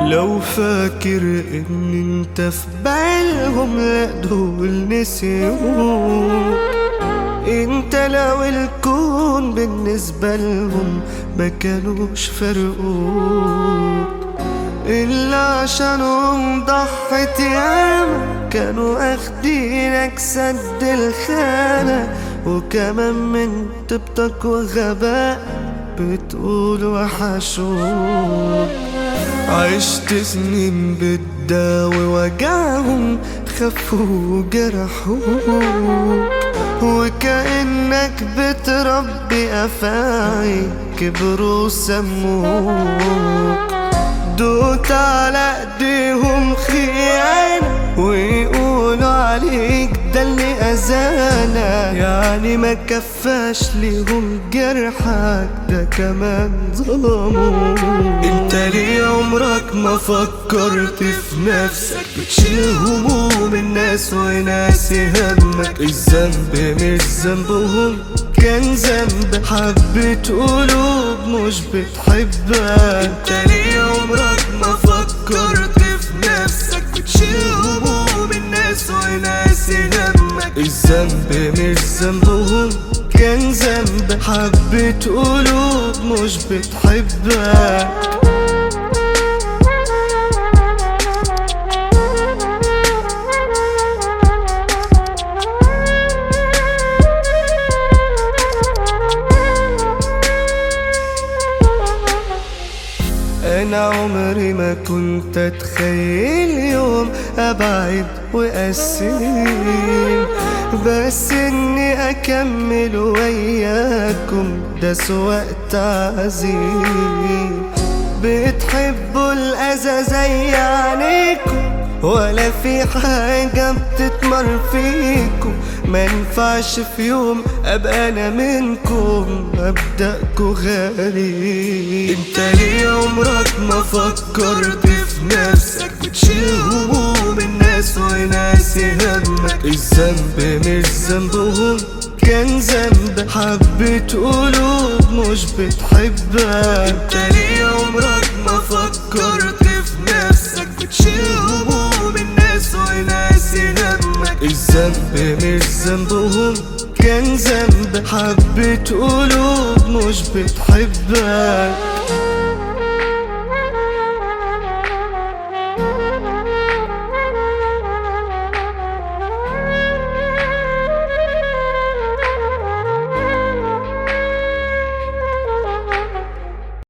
لو فاكر ان انت في بالهم لا دول نسيوك انت لو الكون بالنسبة لهم ما كانوش فرقوك إلا عشانهم ضحت ياما كانوا اخدينك سد الخانة وكمان من طيبتك وغباء بتقول وحشوك عشت سنين بتداوي وجعهم خفوا وجرحوك وكأنك بتربي أفاعي كبروا سموك دوت على ايديهم خيانة ويقولوا عليك ده اللي أذانا يعني ما كفاش ليهم جرحك ده كمان ظلموك انت ليه عمرك ما فكرت في نفسك بتشيل هموم الناس وناسي همك الذنب مش ذنبهم كان ذنب حبة قلوب مش بتحبك انت ليه عمرك ما فكرت في نفسك بتشيل هموم الناس وناسي همك الذنب مش ذنبهم كان ذنب حبة قلوب مش بتحبك انا عمري ما كنت اتخيل يوم ابعد واقسم بس اني اكمل وياكم ده سواء تعذيب بتحبوا الاذى زي عينيكم ولا في حاجة بتتمر فيكم ما ينفعش في يوم ابقى انا منكم مبدأكوا غالي انت ليه عمرك ما فكرت في نفسك بتشيل هموم الناس وناسي همك الذنب مش ذنبهم كان ذنب حبة قلوب مش بتحبك انت ليه عمرك ما فكرت في نفسك بتشيل هموم الناس وناسي همك الذنب مش ذنبهم كان ذنب حبة قلوب مش بتحبك